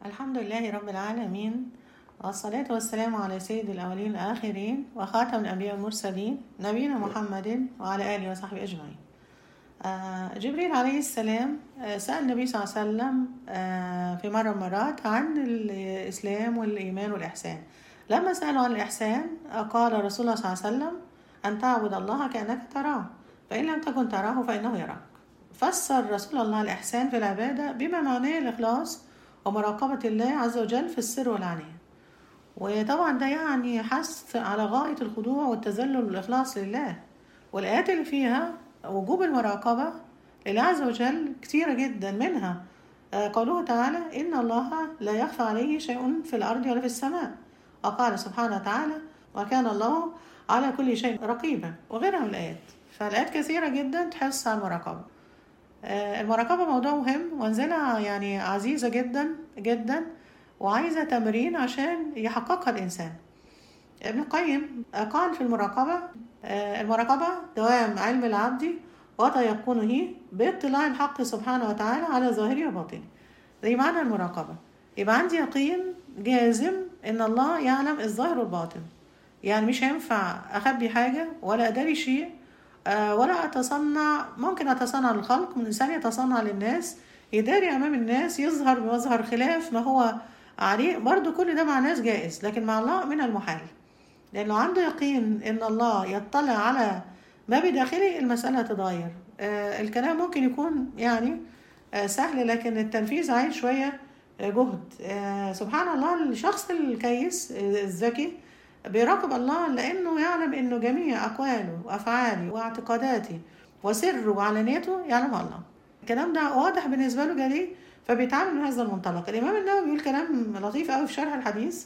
الحمد لله رب العالمين والصلاة والسلام على سيد الأولين والآخرين وخاتم الأنبياء والمرسلين نبينا محمد وعلى آله وصحبه أجمعين آه، جبريل عليه السلام آه، سأل النبي صلى الله عليه وسلم آه، في مرة من المرات عن الإسلام والإيمان والإحسان لما سأله عن الإحسان آه، قال رسول الله صلى الله عليه وسلم أن تعبد الله كأنك تراه فإن لم تكن تراه فإنه يراك فسر رسول الله الإحسان في العبادة بما معناه الإخلاص ومراقبة الله عز وجل في السر والعلانية وطبعا ده يعني حث على غاية الخضوع والتذلل والإخلاص لله والآيات اللي فيها وجوب المراقبة لله عز وجل كتيرة جدا منها آه، قوله تعالى إن الله لا يخفى عليه شيء في الأرض ولا في السماء وقال سبحانه وتعالى وكان الله على كل شيء رقيبا وغيرها من الآيات فالآيات كثيرة جدا تحث على المراقبة آه، المراقبة موضوع مهم وانزلها يعني عزيزة جدا جدا وعايزة تمرين عشان يحققها الإنسان ابن القيم قال في المراقبة آه، المراقبة دوام علم العبد وتيقنه باطلاع الحق سبحانه وتعالى على ظاهره وباطنه زي معنى المراقبة يبقى عندي يقين جازم إن الله يعلم الظاهر والباطن يعني مش هينفع أخبي حاجة ولا أداري شيء آه، ولا أتصنع ممكن أتصنع للخلق من إنسان يتصنع للناس يداري أمام الناس يظهر بمظهر خلاف ما هو عليه برضو كل ده مع ناس جائز لكن مع الله من المحال لأنه عنده يقين إن الله يطلع على ما بداخله المسألة تتغير آه الكلام ممكن يكون يعني آه سهل لكن التنفيذ عايز شوية آه جهد آه سبحان الله الشخص الكيس آه الذكي بيراقب الله لأنه يعلم إنه جميع أقواله وأفعاله واعتقاداته وسره وعلانيته يعلمها الله الكلام ده واضح بالنسبة له جلي فبيتعامل من هذا المنطلق الإمام النووي بيقول كلام لطيف قوي في شرح الحديث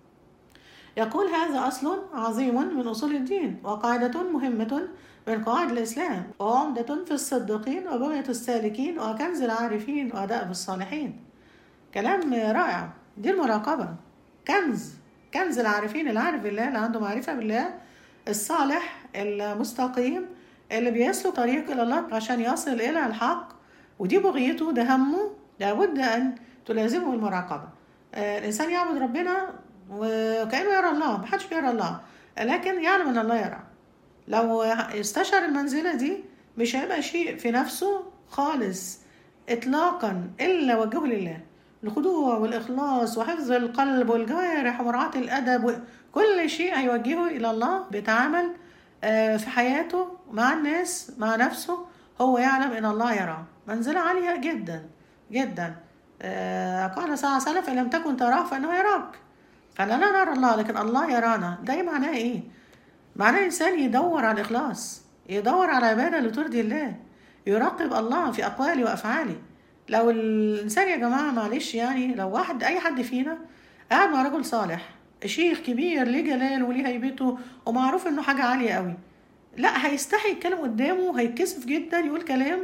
يقول هذا أصل عظيم من أصول الدين وقاعدة مهمة من قواعد الإسلام وعمدة في الصديقين وبغية السالكين وكنز العارفين وأداء الصالحين كلام رائع دي المراقبة كنز كنز العارفين العارف بالله اللي عنده معرفة بالله الصالح المستقيم اللي بيسلك طريق إلى الله عشان يصل إلى الحق ودي بغيته ده همه لابد أن تلازمه المراقبة آه، الإنسان يعبد ربنا وكأنه يرى الله محدش بيرى الله لكن يعلم أن الله يرى لو استشعر المنزلة دي مش هيبقى شيء في نفسه خالص إطلاقا إلا وجهه لله الخضوع والإخلاص وحفظ القلب والجوارح ومراعاة الأدب كل شيء هيوجهه إلى الله بيتعامل آه، في حياته مع الناس مع نفسه هو يعلم ان الله يراه منزلة عالية جدا جدا آه، قال صلى الله عليه وسلم فإن لم تكن تراه فإنه يراك فلا لا نرى الله لكن الله يرانا ده معناه ايه معناه الإنسان يدور على الإخلاص يدور على عبادة اللي ترضي الله يراقب الله في أقواله وأفعاله لو الإنسان يا جماعة معلش يعني لو واحد أي حد فينا قاعد مع رجل صالح شيخ كبير ليه جلال وليه هيبته ومعروف انه حاجة عالية قوي لا هيستحي يتكلم قدامه هيتكسف جدا يقول كلام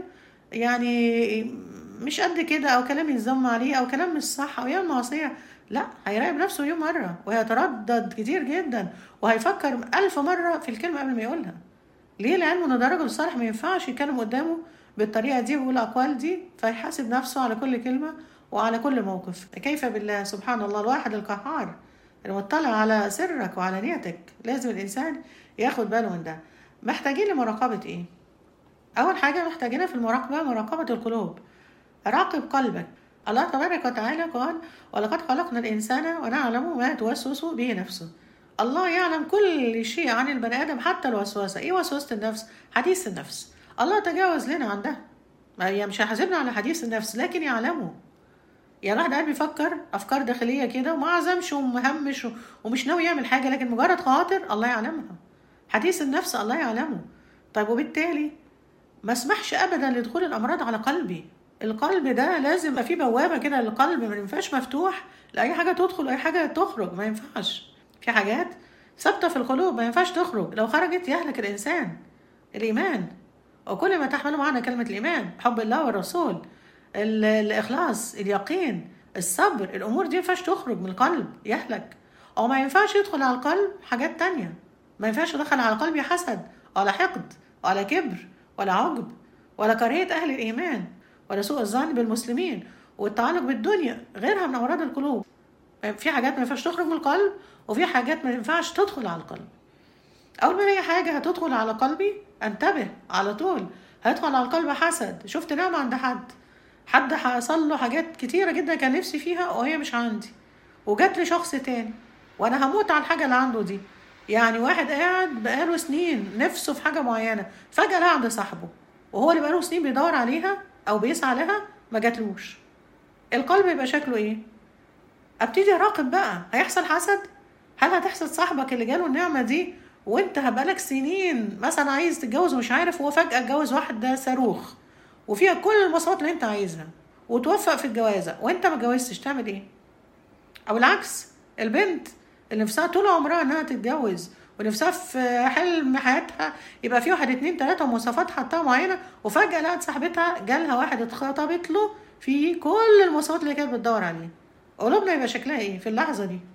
يعني مش قد كده او كلام ينذم عليه او كلام مش صح او يعمل معصية لا هيراقب نفسه يوم مرة وهيتردد كتير جدا وهيفكر ألف مرة في الكلمة قبل ما يقولها ليه لأنه ان ده راجل صالح ما ينفعش يتكلم قدامه بالطريقة دي ويقول الأقوال دي فيحاسب نفسه على كل كلمة وعلى كل موقف كيف بالله سبحان الله الواحد القهار المطلع على سرك وعلى نيتك لازم الإنسان ياخد باله من ده محتاجين لمراقبة إيه؟ أول حاجة محتاجينها في المراقبة مراقبة القلوب راقب قلبك الله تبارك وتعالى قال ولقد خلقنا الإنسان ونعلم ما توسوس به نفسه الله يعلم كل شيء عن البني آدم حتى الوسوسة إيه وسوسة النفس؟ حديث النفس الله تجاوز لنا عن ده ما هي مش هيحاسبنا على حديث النفس لكن يعلمه يعني الواحد قاعد بيفكر افكار داخليه كده وما عزمش ومهمش ومش ناوي يعمل حاجه لكن مجرد خاطر الله يعلمها حديث النفس الله يعلمه طيب وبالتالي ما اسمحش ابدا لدخول الامراض على قلبي القلب ده لازم يبقى فيه بوابه كده للقلب ما ينفعش مفتوح لاي حاجه تدخل واي حاجه تخرج ما ينفعش في حاجات ثابته في القلوب ما ينفعش تخرج لو خرجت يهلك الانسان الايمان وكل ما تحمله معنى كلمه الايمان حب الله والرسول ال- الإخلاص اليقين الصبر الأمور دي مينفعش تخرج من القلب يهلك أو ما ينفعش يدخل على القلب حاجات تانية ما ينفعش يدخل على القلب حسد ولا حقد ولا كبر ولا عجب ولا كراهية أهل الإيمان ولا سوء الظن بالمسلمين والتعلق بالدنيا غيرها من امراض القلوب في حاجات ما ينفعش تخرج من القلب وفي حاجات ما ينفعش تدخل على القلب اول ما الاقي حاجه هتدخل على قلبي انتبه على طول هيدخل على القلب حسد شفت نعمه عند حد حد حصل له حاجات كتيره جدا كان نفسي فيها وهي مش عندي وجات لي شخص تاني وانا هموت على الحاجه اللي عنده دي يعني واحد قاعد بقاله سنين نفسه في حاجه معينه فجاه لقى عند صاحبه وهو اللي بقاله سنين بيدور عليها او بيسعى لها ما جاتلوش القلب يبقى شكله ايه ابتدي اراقب بقى هيحصل حسد هل هتحسد صاحبك اللي جاله النعمه دي وانت هبقالك سنين مثلا عايز تتجوز ومش عارف هو فجاه اتجوز واحده صاروخ وفيها كل المواصفات اللي انت عايزها وتوفق في الجوازه وانت ما اتجوزتش تعمل ايه او العكس البنت اللي نفسها طول عمرها انها تتجوز ونفسها في حلم حياتها يبقى في واحد اتنين تلاته مواصفات حطها معينه وفجاه لقت صاحبتها جالها واحد اتخطبت له في كل المواصفات اللي كانت بتدور عليها قلوبنا يبقى شكلها ايه في اللحظه دي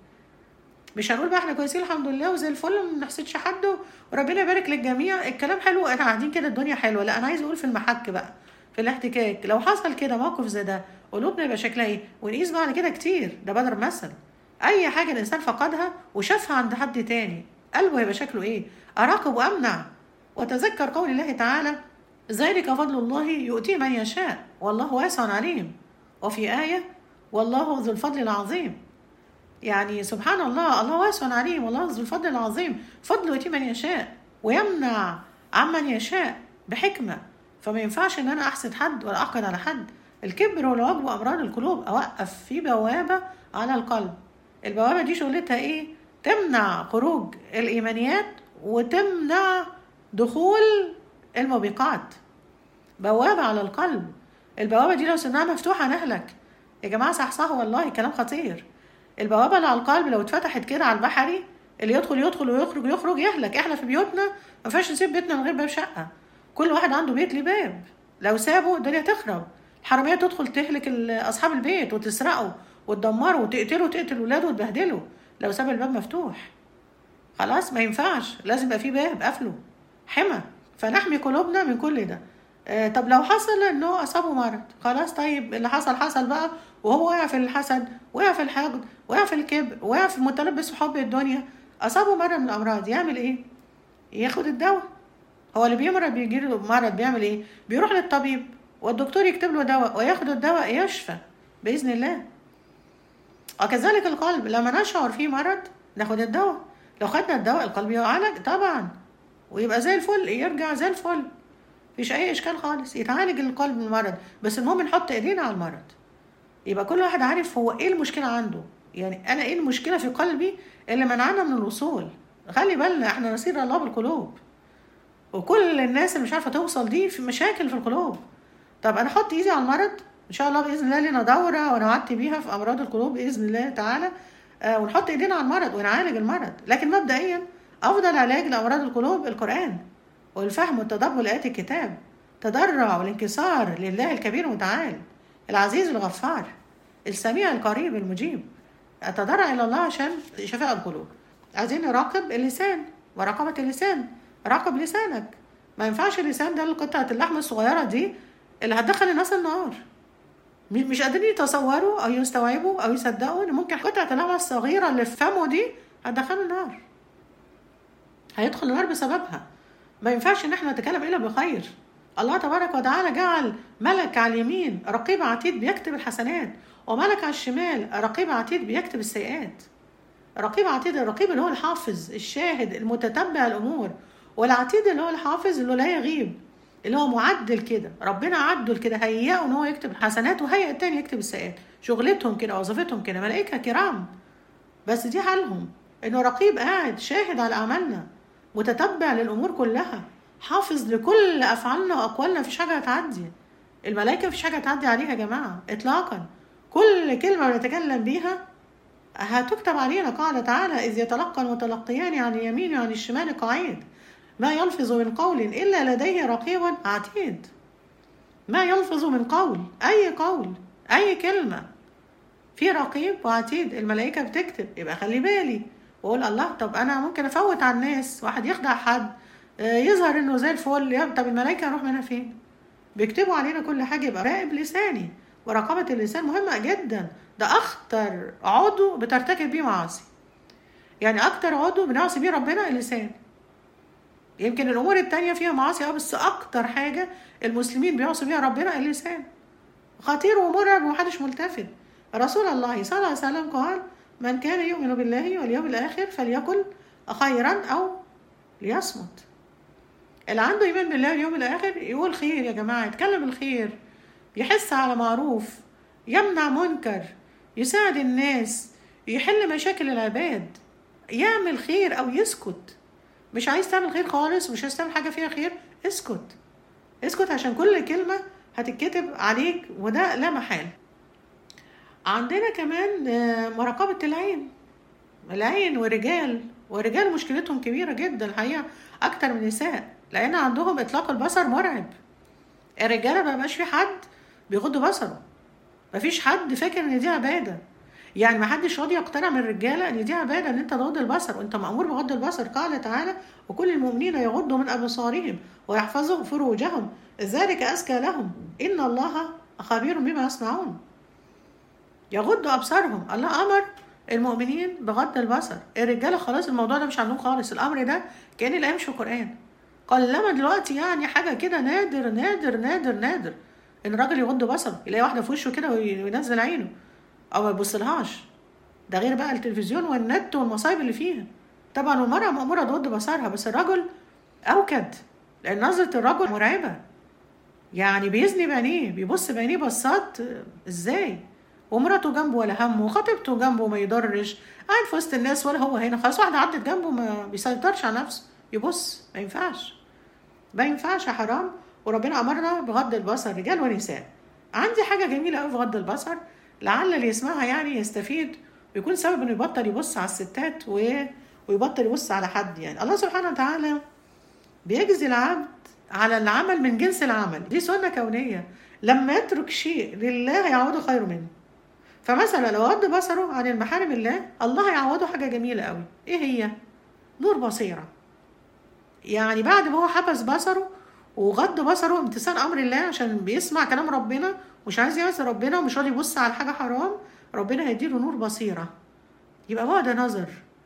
مش هنقول بقى احنا كويسين الحمد لله وزي الفل ما بنحسدش حد وربنا يبارك للجميع الكلام حلو احنا قاعدين كده الدنيا حلوه لا انا عايز اقول في المحك بقى في الاحتكاك لو حصل كده موقف زي ده قلوبنا يبقى شكلها ايه ونقيس بقى على كده كتير ده بدر مثل اي حاجه الانسان فقدها وشافها عند حد تاني قلبه هيبقى شكله ايه اراقب وامنع وتذكر قول الله تعالى ذلك فضل الله يؤتيه من يشاء والله واسع عليم وفي ايه والله ذو الفضل العظيم يعني سبحان الله الله واسع عليم والله ذو الفضل العظيم فضله يؤتيه من يشاء ويمنع عمن يشاء بحكمه فما ينفعش ان انا احسد حد ولا احقد على حد الكبر والعجب وامراض القلوب اوقف في بوابه على القلب البوابه دي شغلتها ايه تمنع خروج الايمانيات وتمنع دخول الموبقات بوابه على القلب البوابه دي لو سنها مفتوحه نهلك يا جماعه صحصحوا والله كلام خطير البوابه اللي على القلب لو اتفتحت كده على البحري اللي يدخل يدخل ويخرج يخرج يهلك احنا في بيوتنا ما ينفعش نسيب بيتنا من غير باب شقه كل واحد عنده بيت ليه باب لو سابه الدنيا تخرب الحراميه تدخل تهلك اصحاب البيت وتسرقه وتدمره وتقتله وتقتل ولاده وتبهدله لو ساب الباب مفتوح خلاص ما ينفعش لازم يبقى في باب قفله حمى فنحمي قلوبنا من كل ده آه طب لو حصل انه اصابه مرض خلاص طيب اللي حصل حصل بقى وهو وقع في الحسد وقع في الحقد وقع في الكبر وقع في المتلبس في حب الدنيا اصابه مرض من الامراض يعمل ايه ياخد الدواء هو اللي بيمرض بيجي له مرض بيعمل ايه بيروح للطبيب والدكتور يكتب له دواء وياخد الدواء يشفى باذن الله وكذلك القلب لما نشعر فيه مرض ناخد الدواء لو خدنا الدواء القلب يعالج طبعا ويبقى زي الفل يرجع زي الفل مفيش اي اشكال خالص يتعالج القلب من المرض بس المهم نحط ايدينا على المرض يبقى كل واحد عارف هو ايه المشكله عنده يعني انا ايه المشكله في قلبي اللي منعنا من الوصول خلي بالنا احنا نصير الله بالقلوب وكل الناس اللي مش عارفه توصل دي في مشاكل في القلوب طب انا احط ايدي على المرض ان شاء الله باذن الله لنا دوره ونعدي بيها في امراض القلوب باذن الله تعالى آه ونحط ايدينا على المرض ونعالج المرض لكن مبدئيا افضل علاج لامراض القلوب القران والفهم والتدبر لايات الكتاب تضرع والانكسار لله الكبير المتعال العزيز الغفار السميع القريب المجيب اتضرع الى الله عشان شفاء القلوب عايزين نراقب اللسان ورقبه اللسان راقب لسانك ما ينفعش اللسان ده قطعه اللحم الصغيره دي اللي هتدخل الناس النار مش قادرين يتصوروا او يستوعبوا او يصدقوا ان ممكن قطعه اللحمه الصغيره اللي في فمه دي هتدخله النار هيدخل النار بسببها ما ينفعش ان احنا نتكلم الا بخير الله تبارك وتعالى جعل ملك على اليمين رقيب عتيد بيكتب الحسنات وملك على الشمال رقيب عتيد بيكتب السيئات رقيب عتيد الرقيب اللي هو الحافظ الشاهد المتتبع الامور والعتيد اللي هو الحافظ اللي لا يغيب اللي هو معدل كده ربنا عدل كده هيئه ان هو يكتب الحسنات وهيئ التاني يكتب السيئات شغلتهم كده وظيفتهم كده ملائكه كرام بس دي حالهم انه رقيب قاعد شاهد على اعمالنا متتبع للامور كلها حافظ لكل افعالنا واقوالنا مفيش حاجه هتعدي الملائكه مفيش حاجه هتعدي عليها يا جماعه اطلاقا كل كلمه بنتكلم بيها هتكتب علينا قال تعالى اذ يتلقى المتلقيان عن اليمين وعن الشمال قعيد ما يلفظ من قول الا لديه رقيب عتيد ما يلفظ من قول اي قول اي كلمه في رقيب وعتيد الملائكه بتكتب يبقى خلي بالي واقول الله طب انا ممكن افوت على الناس واحد يخدع حد يظهر انه زي الفل طب الملائكه هروح منها فين بيكتبوا علينا كل حاجه يبقى راقب لساني مراقبة اللسان مهمة جدا ده أخطر عضو بترتكب بيه معاصي يعني أكتر عضو بنعصي بيه ربنا اللسان يمكن الأمور التانية فيها معاصي اه بس أكتر حاجة المسلمين بيعصوا بيها ربنا اللسان خطير ومرعب ومحدش ملتفت رسول الله صلى الله عليه وسلم قال من كان يؤمن بالله واليوم الآخر فليقل خيرا أو ليصمت اللي عنده إيمان بالله واليوم الآخر يقول خير يا جماعة يتكلم الخير يحس على معروف يمنع منكر يساعد الناس يحل مشاكل العباد يعمل خير أو يسكت مش عايز تعمل خير خالص مش عايز تعمل حاجة فيها خير اسكت اسكت عشان كل كلمة هتتكتب عليك وده لا محال عندنا كمان آه، مراقبة العين العين ورجال ورجال مشكلتهم كبيرة جدا الحقيقة أكتر من النساء لأن عندهم إطلاق البصر مرعب الرجالة ما بقاش في حد بيغض بصره مفيش حد فاكر إن دي عبادة يعني ما حدش راضي يقتنع من الرجاله ان دي عباده ان انت تغض البصر وانت مامور بغض البصر قال تعالى وكل المؤمنين يغضوا من ابصارهم ويحفظوا فروجهم ذلك ازكى لهم ان الله خبير بما يصنعون يغضوا ابصارهم الله امر المؤمنين بغض البصر الرجاله خلاص الموضوع ده مش عندهم خالص الامر ده كان الايه مش في القران قلما دلوقتي يعني حاجه كده نادر نادر نادر نادر ان الراجل يغض بصره يلاقي واحده في وشه كده وينزل عينه او ما يبصلهاش ده غير بقى التلفزيون والنت والمصايب اللي فيها طبعا المرأة مأمورة تغض بصرها بس الرجل أوكد لأن نظرة الرجل مرعبة يعني بيزني بعينيه بيبص بعينيه بصات ازاي ومراته جنبه ولا همه وخطيبته جنبه ما يضرش قاعد في وسط الناس ولا هو هنا خلاص واحدة عدت جنبه ما بيسيطرش على نفسه يبص ما ينفعش ما ينفعش حرام وربنا أمرنا بغض البصر رجال ونساء عندي حاجة جميلة قوي في غض البصر لعل اللي يسمعها يعني يستفيد ويكون سبب انه يبطل يبص على الستات و... ويبطل يبص على حد يعني الله سبحانه وتعالى بيجزي العبد على العمل من جنس العمل دي سنة كونية لما يترك شيء لله يعوضه خير منه فمثلا لو غض بصره عن المحارم الله الله يعوضه حاجة جميلة قوي ايه هي نور بصيرة يعني بعد ما هو حبس بصره وغض بصره امتثال امر الله عشان بيسمع كلام ربنا مش عايز يعصي ربنا ومش راضي يبص على حاجه حرام ربنا هيديله نور بصيره يبقى بعد نظر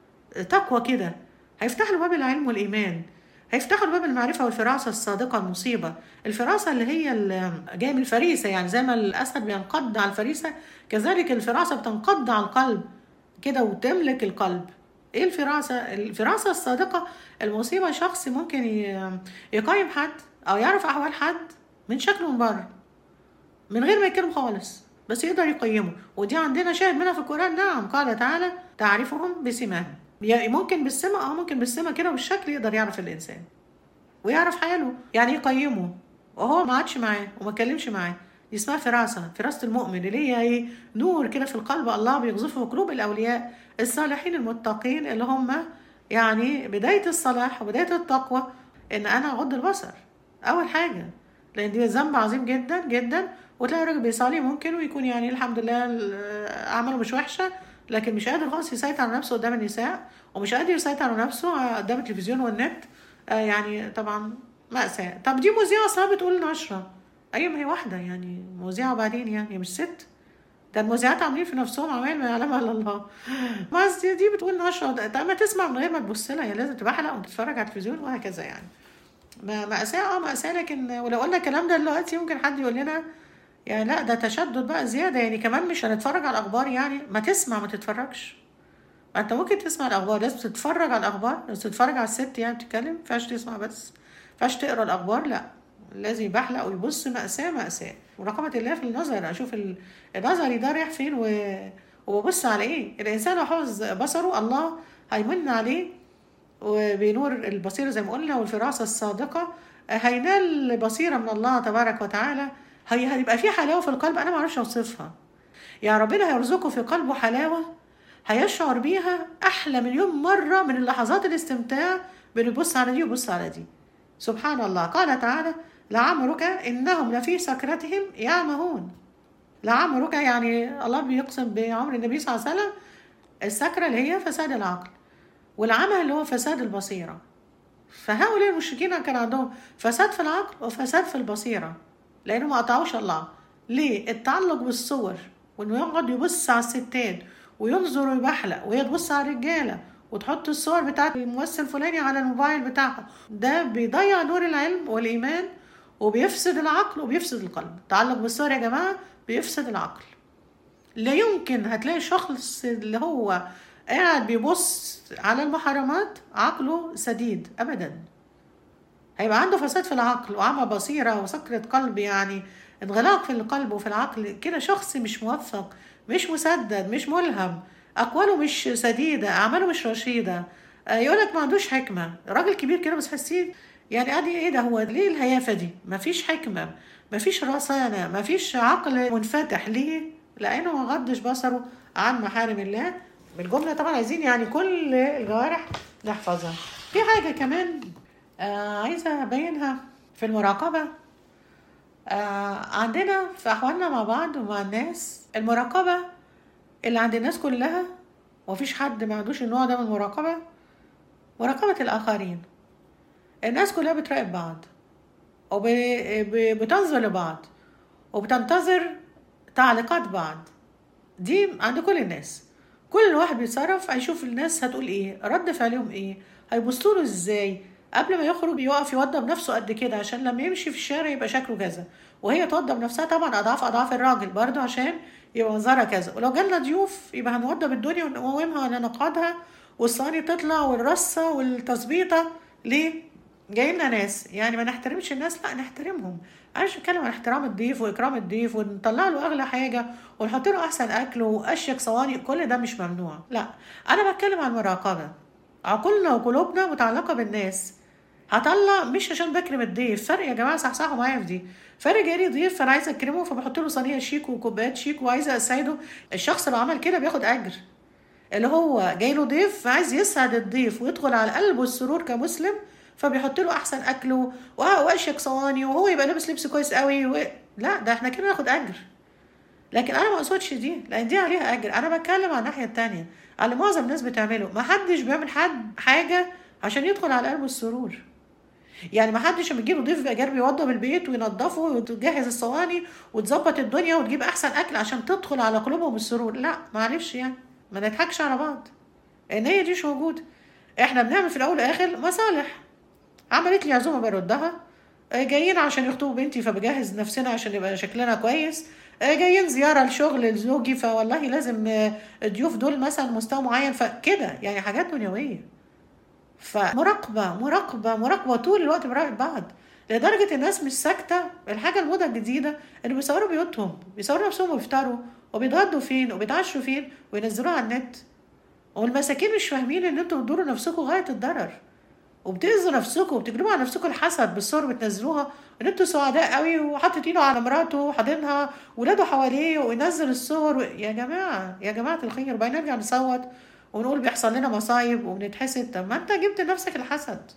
تقوى كده هيفتح له باب العلم والايمان هيفتح له باب المعرفه والفراسه الصادقه المصيبه الفراسه اللي هي اللي جايه من الفريسه يعني زي ما الاسد بينقض على الفريسه كذلك الفراسه بتنقض على القلب كده وتملك القلب ايه الفراسه الفراسه الصادقه المصيبه شخص ممكن يقيم حد او يعرف احوال حد من شكله من بره من غير ما يتكلم خالص بس يقدر يقيمه ودي عندنا شاهد منها في القرآن نعم قال تعالى تعرفهم بسماهم يعني ممكن بالسمة اه ممكن بالسمة كده والشكل يقدر يعرف الإنسان ويعرف حاله يعني يقيمه وهو ما عادش معاه وما اتكلمش معاه دي اسمها فراسة فراسة المؤمن اللي هي ايه نور كده في القلب الله بيقذفه في قلوب الأولياء الصالحين المتقين اللي هم يعني بداية الصلاح وبداية التقوى إن أنا أغض البصر أول حاجة لأن دي ذنب عظيم جدا جدا وتلاقي الراجل بيصلي ممكن ويكون يعني الحمد لله اعماله مش وحشه لكن مش قادر خالص يسيطر على نفسه قدام النساء ومش قادر يسيطر على نفسه قدام التلفزيون والنت يعني طبعا مأساة طب دي مذيعة أصلا بتقول نشرة أيوة ما هي واحدة يعني مذيعة وبعدين يعني هي مش ست ده المذيعات عاملين في نفسهم عمال ما يعلمها الا الله بس دي بتقول نشرة ده ما تسمع من غير ما تبص لها هي لازم تبقى حلقة وتتفرج على التلفزيون وهكذا يعني مأساة اه مأساة لكن ولو قلنا الكلام ده دلوقتي ممكن حد يقول لنا يعني لا ده تشدد بقى زياده يعني كمان مش هنتفرج على الاخبار يعني ما تسمع ما تتفرجش ما انت ممكن تسمع الاخبار لازم تتفرج على الاخبار لازم تتفرج على الست يعني بتتكلم ما ينفعش تسمع بس ما ينفعش تقرا الاخبار لا لازم يبحلق ويبص مأساة مأساة مراقبة الله في النظر أشوف النظري ده رايح فين و... وببص على إيه الإنسان لو حافظ بصره الله هيمن عليه وبنور البصيرة زي ما قلنا والفراسة الصادقة هينال بصيرة من الله تبارك وتعالى هي هيبقى في حلاوه في القلب انا ما اعرفش اوصفها يعني ربنا هيرزقه في قلبه حلاوه هيشعر بيها احلى مليون مره من اللحظات الاستمتاع بانه يبص على دي ويبص على دي سبحان الله قال تعالى لعمرك انهم لفي سكرتهم يعمهون لعمرك يعني الله بيقسم بعمر النبي صلى الله عليه وسلم السكرة اللي هي فساد العقل والعمى اللي هو فساد البصيرة فهؤلاء المشركين كان عندهم فساد في العقل وفساد في البصيرة لأنه ما قطعوش الله ليه التعلق بالصور وانه يقعد يبص على الستات وينظر ويبحلق وهي تبص على الرجاله وتحط الصور بتاعت الممثل الفلاني على الموبايل بتاعها ده بيضيع نور العلم والايمان وبيفسد العقل وبيفسد القلب التعلق بالصور يا جماعه بيفسد العقل لا يمكن هتلاقي شخص اللي هو قاعد بيبص على المحرمات عقله سديد ابدا هيبقى عنده فساد في العقل وعمى بصيره وسكره قلب يعني انغلاق في القلب وفي العقل كده شخص مش موفق مش مسدد مش ملهم اقواله مش سديده اعماله مش رشيده يقول لك ما عندوش حكمه راجل كبير كده بس حسين يعني ادي ايه ده هو ليه الهيافه دي مفيش حكمه مفيش رصانه مفيش عقل منفتح ليه لانه ما غضش بصره عن محارم الله بالجمله طبعا عايزين يعني كل الجوارح نحفظها في حاجه كمان آه عايزه ابينها في المراقبه آه عندنا في احوالنا مع بعض ومع الناس المراقبه اللي عند الناس كلها ومفيش حد ما عندوش النوع ده من المراقبه مراقبه الاخرين الناس كلها بتراقب بعض وبتنظر لبعض وبتنتظر تعليقات بعض دي عند كل الناس كل واحد بيتصرف هيشوف الناس هتقول ايه رد فعلهم ايه هيبصوا له ازاي قبل ما يخرج يقف يوضب نفسه قد كده عشان لما يمشي في الشارع يبقى شكله كذا وهي توضب نفسها طبعا اضعاف اضعاف الراجل برضه عشان يبقى منظرها كذا ولو جالنا ضيوف يبقى هنوضب الدنيا ونقومها ولا نقعدها والصواني تطلع والرصه والتظبيطه ليه؟ جاي لنا ناس يعني ما نحترمش الناس لا نحترمهم انا مش بتكلم عن احترام الضيف واكرام الضيف ونطلع له اغلى حاجه ونحط له احسن اكل واشيك صواني كل ده مش ممنوع لا انا بتكلم عن المراقبه عقولنا وقلوبنا متعلقه بالناس هطلع مش عشان بكرم الضيف فرق يا جماعه صحصحوا معايا في دي فرق جالي ضيف فانا عايزه اكرمه فبحط له صينيه شيك وكوبايات شيك وعايزه اسعده الشخص اللي عمل كده بياخد اجر اللي هو جاي له ضيف فعايز يسعد الضيف ويدخل على قلبه السرور كمسلم فبيحط له احسن اكله واشيك صواني وهو يبقى لابس لبس كويس قوي و... لا ده احنا كده ناخد اجر لكن انا ما اقصدش دي لان دي عليها اجر انا بتكلم عن الناحيه التانية على معظم الناس بتعمله ما حدش بيعمل حد حاجه عشان يدخل على قلبه السرور يعني ما حدش لما يجيله ضيف بقى جرب يوضب البيت وينضفه وتجهز الصواني وتظبط الدنيا وتجيب احسن اكل عشان تدخل على قلوبهم السرور لا معلش يعني ما نضحكش على بعض ان هي دي مش موجوده احنا بنعمل في الاول والاخر مصالح عملت لي عزومه بردها جايين عشان يخطبوا بنتي فبجهز نفسنا عشان يبقى شكلنا كويس جايين زياره لشغل لزوجي فوالله لازم الضيوف دول مثلا مستوى معين فكده يعني حاجات دنيويه فمراقبه مراقبه مراقبه طول الوقت بنراقب بعض لدرجه الناس مش ساكته الحاجه الموضه الجديده ان بيصوروا بيوتهم بيصوروا نفسهم وبيفطروا وبيتغدوا فين وبيتعشوا فين وينزلوها على النت والمساكين مش فاهمين ان انتوا بتضروا نفسكم غايه الضرر وبتأذوا نفسكم وبتجلبوا على نفسكم الحسد بالصور بتنزلوها ان انتوا سعداء قوي وحاطط ايده على مراته وحاضنها ولاده حواليه وينزل الصور و... يا جماعه يا جماعه الخير بقى نرجع نصوت ونقول بيحصل لنا مصايب وبنتحسد طب ما انت جبت لنفسك الحسد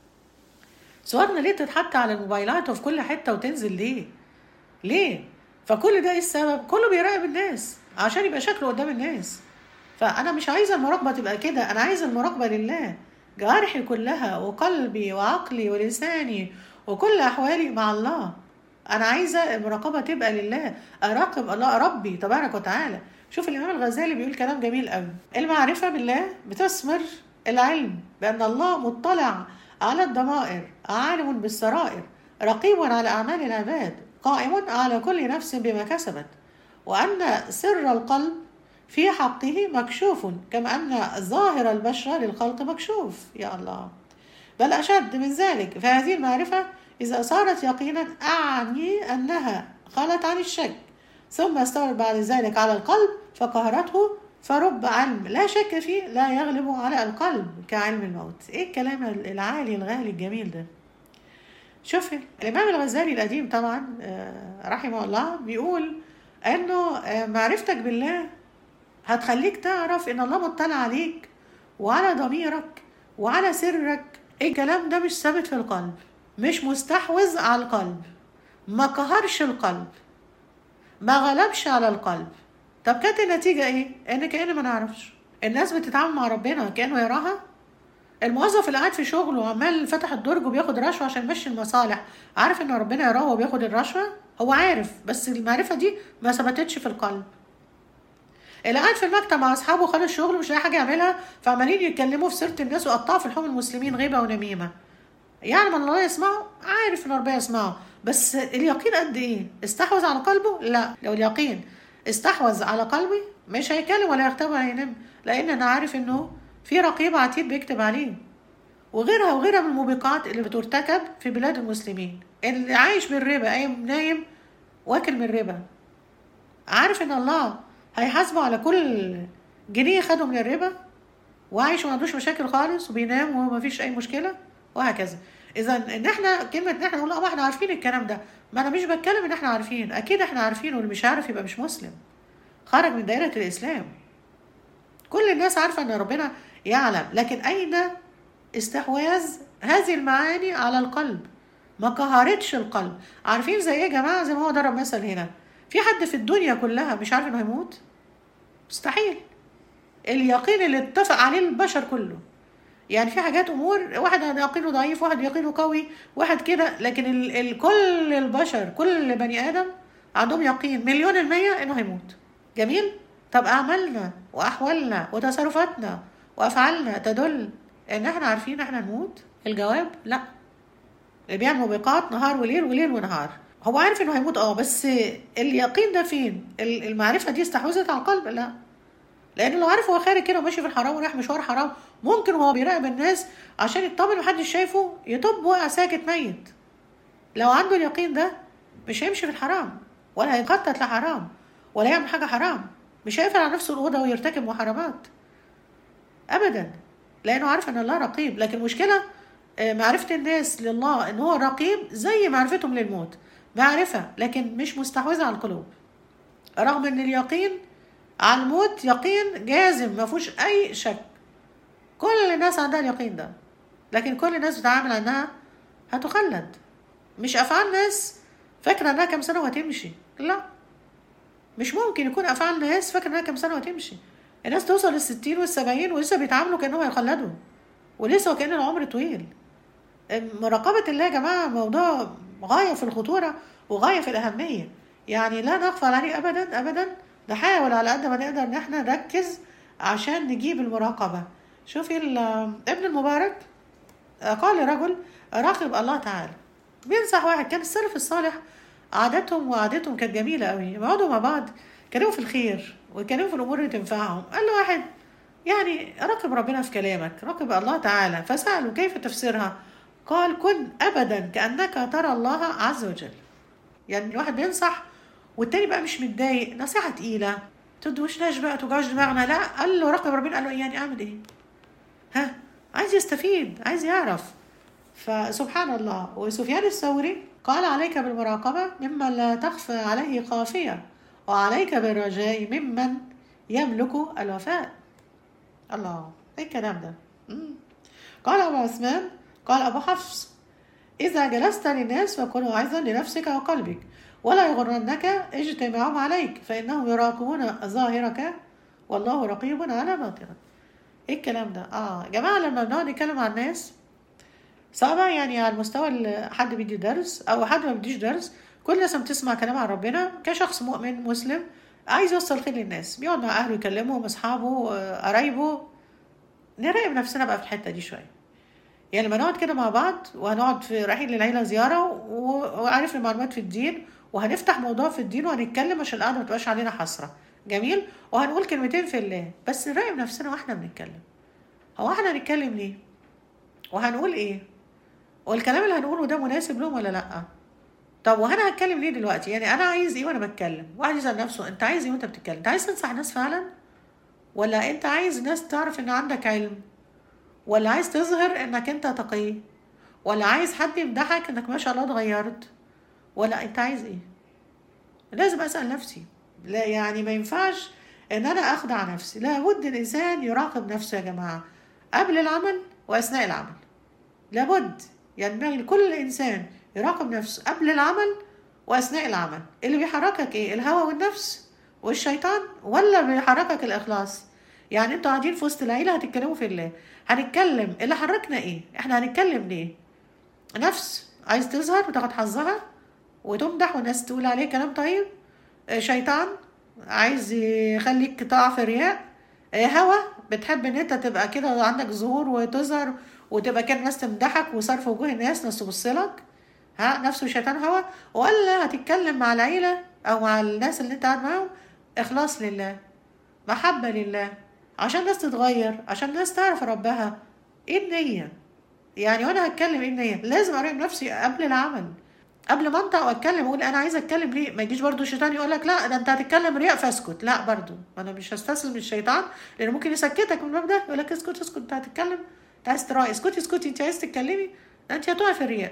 صورنا ليه تتحط على الموبايلات وفي كل حته وتنزل ليه ليه فكل ده ايه السبب كله بيراقب الناس عشان يبقى شكله قدام الناس فانا مش عايزه المراقبه تبقى كده انا عايزه المراقبه لله جوارحي كلها وقلبي وعقلي ولساني وكل احوالي مع الله انا عايزه المراقبه تبقى لله اراقب الله ربي تبارك وتعالى شوف الامام الغزالي بيقول كلام جميل قوي المعرفه بالله بتثمر العلم بان الله مطلع على الضمائر عالم بالسرائر رقيب على اعمال العباد قائم على كل نفس بما كسبت وان سر القلب في حقه مكشوف كما أن ظاهر البشرة للخلق مكشوف يا الله بل أشد من ذلك فهذه المعرفة إذا صارت يقينا أعني أنها خلت عن الشك ثم استولت بعد ذلك على القلب فقهرته فرب علم لا شك فيه لا يغلب على القلب كعلم الموت ايه الكلام العالي الغالي الجميل ده شوف الامام الغزالي القديم طبعا رحمه الله بيقول انه معرفتك بالله هتخليك تعرف ان الله مطلع عليك وعلى ضميرك وعلى سرك الكلام ده مش ثابت في القلب مش مستحوذ على القلب ما قهرش القلب ما غلبش على القلب طب كانت النتيجة ايه؟ ان كأن ما نعرفش الناس بتتعامل مع ربنا كأنه يراها الموظف اللي قاعد في شغله وعمال فتح الدرج وبياخد رشوه عشان يمشي المصالح عارف ان ربنا يراه وبياخد الرشوه هو عارف بس المعرفه دي ما ثبتتش في القلب اللي قاعد في المكتب مع اصحابه خلص شغله مش لاقي حاجه يعملها فعمالين يتكلموا في سيره الناس ويقطعوا في لحوم المسلمين غيبه ونميمه يعلم ان الله يسمعه عارف ان ربنا يسمعه بس اليقين قد ايه استحوذ على قلبه لا لو اليقين استحوذ على قلبي مش هيكلم ولا يغتاب ولا ينام لان انا عارف انه في رقيب عتيد بيكتب عليه وغيرها وغيرها من الموبقات اللي بترتكب في بلاد المسلمين اللي عايش بالربا قايم نايم واكل من الربا عارف ان الله هيحاسبه على كل جنيه خده من الربا وعايش وما عندوش مشاكل خالص وبينام وما فيش اي مشكله وهكذا اذا ان احنا كلمه ان احنا نقول اه ما احنا عارفين الكلام ده ما انا مش بتكلم ان احنا عارفين اكيد احنا عارفين واللي مش عارف يبقى مش مسلم خرج من دائره الاسلام كل الناس عارفه ان ربنا يعلم لكن اين استحواذ هذه المعاني على القلب ما قهرتش القلب عارفين زي ايه يا جماعه زي ما هو ضرب مثل هنا في حد في الدنيا كلها مش عارف انه هيموت مستحيل اليقين اللي اتفق عليه البشر كله يعني في حاجات امور واحد يقينه ضعيف واحد يقينه قوي واحد كده لكن ال ال كل البشر كل بني ادم عندهم يقين مليون المية انه هيموت جميل طب اعمالنا واحوالنا وتصرفاتنا وافعالنا تدل ان احنا عارفين احنا نموت الجواب لا اللي بيعمل موبقات نهار وليل وليل ونهار هو عارف انه هيموت اه بس اليقين ده فين المعرفه دي استحوذت على القلب لا لان لو عارف هو خارج كده وماشي في الحرام ورايح مشوار حرام ممكن وهو بيراقب الناس عشان يطمن محدش شايفه يطب وقع ساكت ميت لو عنده اليقين ده مش هيمشي في الحرام ولا هيخطط لحرام ولا يعمل حاجه حرام مش هيقفل على نفسه الاوضه ويرتكب محرمات ابدا لانه عارف ان الله رقيب لكن المشكله معرفه الناس لله ان هو رقيب زي معرفتهم للموت معرفه لكن مش مستحوذه على القلوب رغم ان اليقين على الموت يقين جازم ما فيهوش اي شك كل الناس عندها اليقين ده لكن كل الناس بتعامل انها هتخلد مش افعال ناس فاكره انها كام سنه وهتمشي لا مش ممكن يكون افعال ناس فاكره انها كام سنه وهتمشي الناس توصل للستين والسبعين ولسه بيتعاملوا كانهم هيخلدوا ولسه وكان العمر طويل مراقبة الله يا جماعة موضوع غاية في الخطورة وغاية في الأهمية يعني لا نغفل عليه أبدا أبدا نحاول على قد ما نقدر إن احنا نركز عشان نجيب المراقبة شوفي ابن المبارك قال لرجل راقب الله تعالى بينصح واحد كان السلف الصالح عاداتهم وعادتهم كانت جميلة قوي يقعدوا مع بعض كانوا في الخير وكانوا في الأمور اللي تنفعهم قال له واحد يعني راقب ربنا في كلامك راقب الله تعالى فسأله كيف تفسيرها قال كن ابدا كانك ترى الله عز وجل يعني الواحد بينصح والتاني بقى مش متضايق نصيحه تقيله تدوشناش بقى توجعوش دماغنا لا قال له راقب ربنا قال له يعني اعمل ايه ها عايز يستفيد عايز يعرف فسبحان الله وسفيان الثوري قال عليك بالمراقبة ممن لا تخفى عليه خافية وعليك بالرجاء ممن يملك الوفاء الله ايه الكلام ده مم. قال ابو عثمان قال أبو حفص إذا جلست للناس فكن واعظا لنفسك وقلبك ولا يغرنك اجتماعهم عليك فإنهم يراقبون ظاهرك والله رقيب على باطنك ايه الكلام ده اه يا جماعه لما بنقعد نتكلم عن الناس سواء بقى يعني على المستوى حد بيدي درس او حد ما بيديش درس كل الناس بتسمع كلام عن ربنا كشخص مؤمن مسلم عايز يوصل خير للناس بيقعد مع اهله يكلمهم اصحابه قرايبه نراقب نفسنا بقى في الحته دي شويه يعني لما نقعد كده مع بعض وهنقعد في رايحين للعيله زياره وعرفنا معلومات في الدين وهنفتح موضوع في الدين وهنتكلم عشان القعده ما تبقاش علينا حسره جميل وهنقول كلمتين في الله بس نراقب نفسنا واحنا بنتكلم هو احنا هنتكلم ليه وهنقول ايه والكلام اللي هنقوله ده مناسب لهم ولا لا طب وانا هتكلم ليه دلوقتي يعني انا عايز ايه وانا بتكلم واحد يسال نفسه انت عايز ايه وانت بتتكلم انت عايز تنصح الناس فعلا ولا انت عايز ناس تعرف ان عندك علم ولا عايز تظهر انك انت تقي ولا عايز حد يمدحك انك ما شاء الله اتغيرت ولا انت عايز ايه لازم اسال نفسي لا يعني ما ينفعش ان انا اخدع نفسي لابد الانسان يراقب نفسه يا جماعه قبل العمل واثناء العمل لابد ينبغي يعني لكل انسان يراقب نفسه قبل العمل واثناء العمل اللي بيحركك ايه الهوى والنفس والشيطان ولا بيحركك الاخلاص يعني انتوا قاعدين في وسط العيله هتتكلموا في الله هنتكلم اللي حركنا ايه احنا هنتكلم ليه نفس عايز تظهر وتاخد حظها وتمدح والناس تقول عليه كلام طيب آه، شيطان عايز يخليك تقع في رياء آه، هوى بتحب ان انت تبقى كده عندك ظهور وتظهر وتبقى كده الناس تمدحك وصرف وجوه الناس ناس تبص لك ها نفسه شيطان هوى ولا هتتكلم مع العيلة او مع الناس اللي انت قاعد معاهم اخلاص لله محبة لله عشان الناس تتغير عشان الناس تعرف ربها ايه النية يعني وانا هتكلم ايه النية لازم اراقب نفسي قبل العمل قبل ما انطق واتكلم اقول انا عايزه اتكلم ليه ما يجيش برضو الشيطان يقول لك لا ده انت هتتكلم رياء فاسكت لا برضو انا مش هستسلم للشيطان لان ممكن يسكتك من الباب ده يقول لك اسكت اسكت انت هتتكلم انت عايز تراعي اسكتي اسكتي انت عايز تتكلمي ده انت هتقعي في الرياء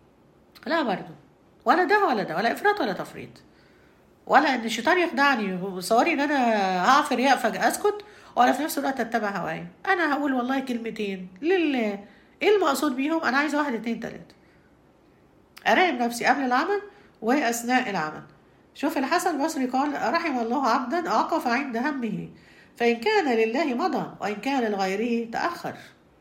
لا برضو ولا ده ولا ده ولا افراط ولا تفريط ولا ان الشيطان يخدعني وصوري ان انا هقع في رياء فجاه اسكت ولا في نفس الوقت اتبع هواي انا هقول والله كلمتين لله ايه المقصود بيهم انا عايزه واحد اتنين تلاته اراقب نفسي قبل العمل واثناء العمل شوف الحسن البصري قال رحم الله عبدا وقف عند همه فان كان لله مضى وان كان لغيره تاخر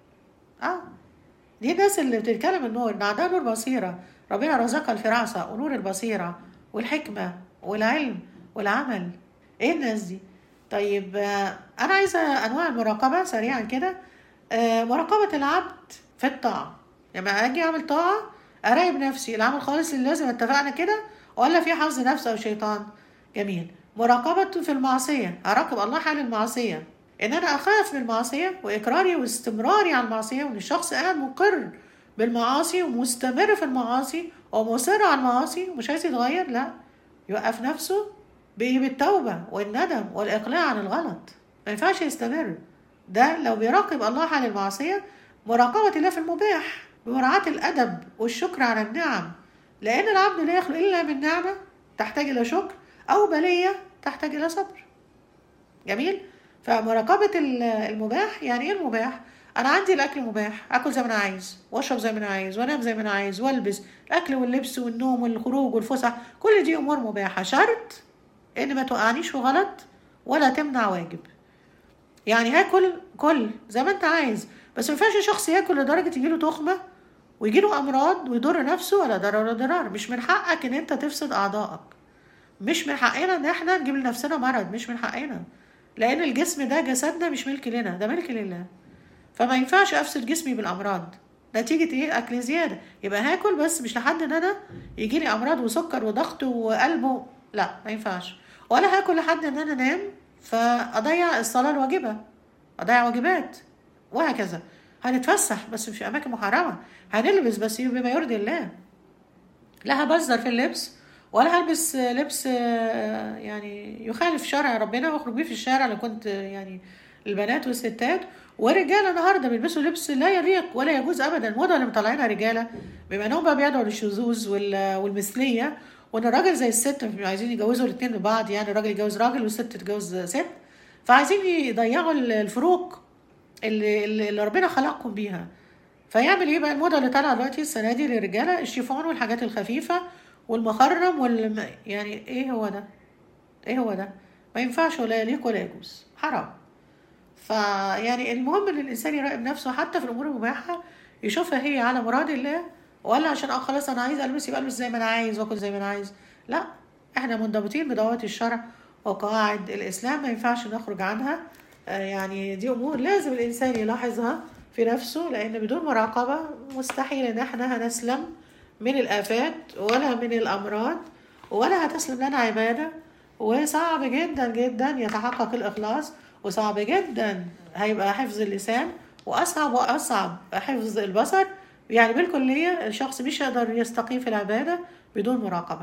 اه دي الناس اللي بتتكلم النور ان عندها نور بصيره ربنا رزقها الفراسه ونور البصيره والحكمه والعلم والعمل ايه الناس دي طيب آه، انا عايزه انواع المراقبه سريعا كده آه، مراقبه العبد في الطاعه لما اجي اعمل طاعه اراقب نفسي العمل خالص اللي لازم اتفقنا كده ولا في حظ نفس او شيطان جميل مراقبة في المعصية أراقب الله حال المعصية إن أنا أخاف من المعصية وإقراري واستمراري على المعصية وإن الشخص قاعد مقر بالمعاصي ومستمر في المعاصي ومصر على المعاصي ومش عايز يتغير لا يوقف نفسه بإيه بالتوبة والندم والإقلاع عن الغلط ما ينفعش يستمر ده لو بيراقب الله حال المعصية مراقبة الله في المباح بمراعاة الأدب والشكر على النعم لأن العبد لا يخلق إلا من نعمة تحتاج إلى شكر أو بلية تحتاج إلى صبر جميل فمراقبة ال- المباح يعني إيه المباح؟ أنا عندي الأكل مباح أكل زي ما أنا عايز وأشرب زي ما أنا عايز وأنام زي ما أنا عايز وألبس الأكل واللبس والنوم والخروج والفسح كل دي أمور مباحة شرط إن ما توقعنيش في غلط ولا تمنع واجب يعني هاكل كل زي ما انت عايز بس ما ينفعش شخص ياكل لدرجه يجيله تخمه ويجيله امراض ويضر نفسه ولا ضرر ولا ضرار مش من حقك ان انت تفسد اعضائك مش من حقنا ان احنا نجيب لنفسنا مرض مش من حقنا لان الجسم ده جسدنا مش ملك لنا ده ملك لله فما ينفعش افسد جسمي بالامراض نتيجة ايه اكل زيادة يبقى هاكل بس مش لحد ان انا يجيلي امراض وسكر وضغط وقلبه لا ما ينفعش ولا هاكل لحد ان انا انام فاضيع الصلاة الواجبة اضيع واجبات وهكذا هنتفسح بس في اماكن محرمة هنلبس بس بما يرضي الله لا هبذر في اللبس ولا هلبس لبس آه، يعني يخالف شرع ربنا واخرج بيه في الشارع لو كنت آه، يعني البنات والستات ورجاله النهارده بيلبسوا لبس لا يليق ولا يجوز ابدا الموضه اللي مطلعينها رجاله بما انهم بقى بيدعوا للشذوذ وال- والمثليه وان الراجل زي الست عايزين يجوزوا الاثنين لبعض يعني الراجل يتجوز راجل والست تتجوز ست فعايزين يضيعوا الفروق اللي, اللي ربنا خلقكم بيها فيعمل ايه بقى الموضه اللي طالعه دلوقتي السنه دي للرجاله الشيفون والحاجات الخفيفه والمخرم وال يعني ايه هو ده ايه هو ده ما ينفعش ولا يليق ولا يجوز حرام فيعني المهم ان الانسان يراقب نفسه حتى في الامور المباحه يشوفها هي على مراد الله ولا عشان اه خلاص انا عايز البس يبقى البس زي ما انا عايز واكل زي ما انا عايز لا احنا منضبطين بضوابط الشرع وقواعد الاسلام ما ينفعش نخرج عنها آه، يعني دي امور لازم الانسان يلاحظها في نفسه لان بدون مراقبه مستحيل ان احنا هنسلم من الافات ولا من الامراض ولا هتسلم لنا عباده وصعب جدا جدا يتحقق الاخلاص وصعب جدا هيبقى حفظ اللسان واصعب واصعب حفظ البصر يعني بالكليه الشخص مش هيقدر يستقيم في العباده بدون مراقبه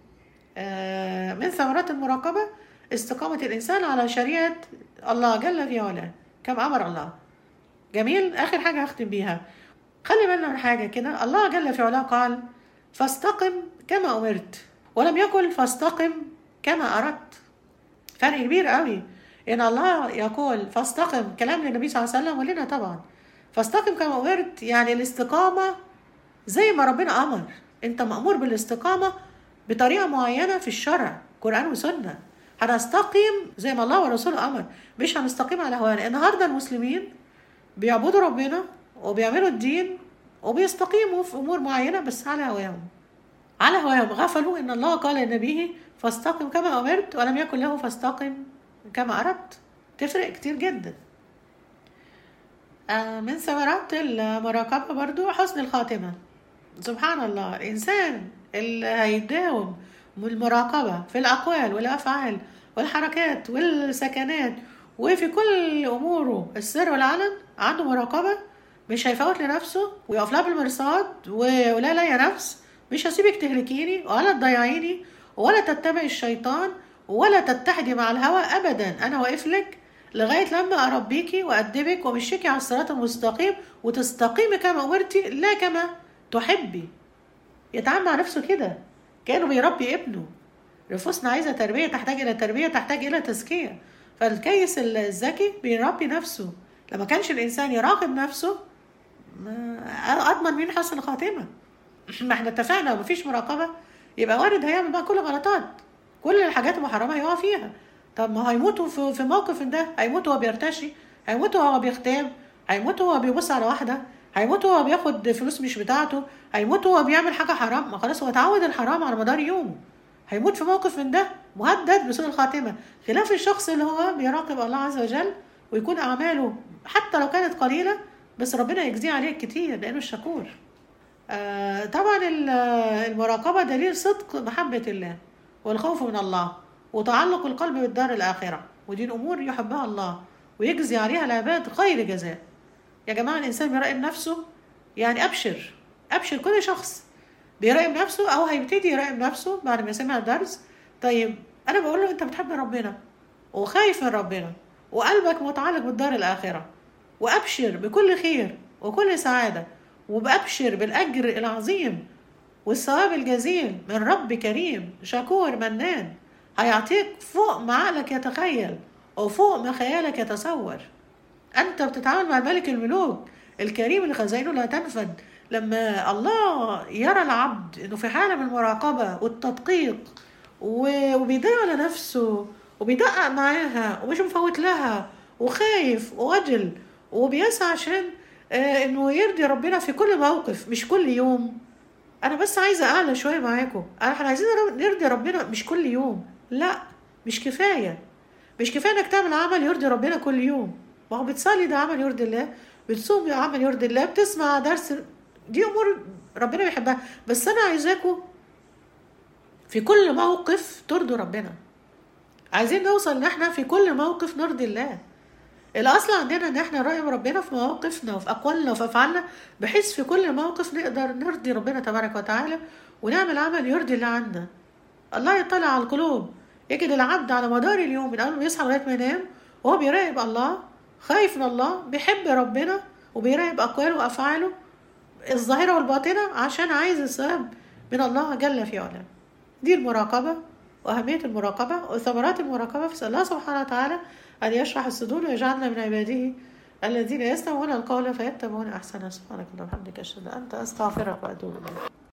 آه، من ثمرات المراقبه استقامه الانسان على شريعه الله جل في علاه كما امر الله جميل اخر حاجه هختم بيها خلي بالنا من حاجه كده الله جل في علاه قال فاستقم كما امرت ولم يقل فاستقم كما اردت فرق كبير قوي ان الله يقول فاستقم كلام للنبي صلى الله عليه وسلم ولنا طبعا فاستقم كما امرت يعني الاستقامه زي ما ربنا امر انت مامور بالاستقامه بطريقه معينه في الشرع قران وسنه هنستقيم زي ما الله ورسوله امر مش هنستقيم على هوانا النهارده المسلمين بيعبدوا ربنا وبيعملوا الدين وبيستقيموا في امور معينه بس على هواهم على هواهم غفلوا ان الله قال لنبيه فاستقم كما امرت ولم يكن له فاستقم كما اردت تفرق كتير جدا آه، من ثمرات المراقبة برضو حسن الخاتمة سبحان الله الإنسان اللي هيداوم المراقبة في الأقوال والأفعال والحركات والسكنات وفي كل أموره السر والعلن عنده مراقبة مش هيفوت لنفسه ويقف لها بالمرصاد و- ولا لا يا نفس مش هسيبك تهلكيني ولا تضيعيني ولا تتبعي الشيطان ولا تتحدي مع الهوى أبدا أنا واقف لك لغاية لما أربيكي وأدبك ومشيكي على الصراط المستقيم وتستقيمي كما أمرتي لا كما تحبي يتعامل مع نفسه كده كأنه بيربي ابنه نفوسنا عايزة تربية تحتاج إلى تربية تحتاج إلى تزكية فالكيس الذكي بيربي نفسه لما كانش الإنسان يراقب نفسه ما- أضمن مين حسن خاتمة ما احنا اتفقنا ومفيش مراقبة يبقى وارد هيعمل بقى كل غلطات كل الحاجات المحرمة هيقع فيها طب ما هيموتوا في في موقف ده هيموت وهو بيرتشي هيموت وهو بيغتاب هيموت وهو بيبص على واحدة هيموت وهو بياخد فلوس مش بتاعته هيموت وهو بيعمل حاجة حرام ما خلاص هو اتعود الحرام على مدار يومه هيموت في موقف من ده مهدد بسوء الخاتمة خلاف الشخص اللي هو بيراقب الله عز وجل ويكون أعماله حتى لو كانت قليلة بس ربنا يجزيه عليه كتير لأنه الشكور آه، طبعا ال- المراقبة دليل صدق محبة الله والخوف من الله وتعلق القلب بالدار الآخرة ودي الأمور يحبها الله ويجزي عليها العباد خير جزاء يا جماعة الإنسان بيراقب نفسه يعني أبشر أبشر كل شخص بيراقب نفسه أو هيبتدي يراقب نفسه بعد ما يسمع الدرس طيب أنا بقول له أنت بتحب ربنا وخايف من ربنا وقلبك متعلق بالدار الآخرة وأبشر بكل خير وكل سعادة وبأبشر بالأجر العظيم والثواب الجزيل من رب كريم شكور منان هيعطيك فوق ما عقلك يتخيل وفوق ما خيالك يتصور أنت بتتعامل مع الملك الملوك الكريم اللي خزائنه لا تنفد لما الله يرى العبد انه في حاله من المراقبه والتدقيق و- وبيضيع على نفسه وبيدقق معاها ومش مفوت لها وخايف ووجل وبيسعى عشان آه، انه يرضي ربنا في كل موقف مش كل يوم انا بس عايزه اعلى شويه معاكم احنا عايزين نرضي ربنا مش كل يوم لا مش كفايه مش كفايه انك تعمل عمل يرضي ربنا كل يوم ما هو بتصلي ده عمل يرضي الله بتصوم عمل يرضي الله بتسمع درس دي امور ربنا بيحبها بس انا عايزاكم في كل موقف ترضوا ربنا عايزين نوصل ان احنا في كل موقف نرضي الله الاصل عندنا ان احنا نراقب ربنا في مواقفنا وفي اقوالنا وفي افعالنا بحيث في كل موقف نقدر نرضي ربنا تبارك وتعالى ونعمل عمل يرضي الله عنا الله يطلع على القلوب يجد العبد على مدار اليوم من اول ما يصحى لغايه ما ينام وهو بيراقب الله خايف من الله بيحب ربنا وبيراقب اقواله وافعاله الظاهره والباطنه عشان عايز الثواب من الله جل في علاه دي المراقبه واهميه المراقبه وثمرات المراقبه في الله سبحانه وتعالى ان يشرح الصدور ويجعلنا من عباده الذين يستمعون القول فيتبعون احسنه سبحانك اللهم وبحمدك اشهد ان لا اله الا انت استغفرك واتوب اليك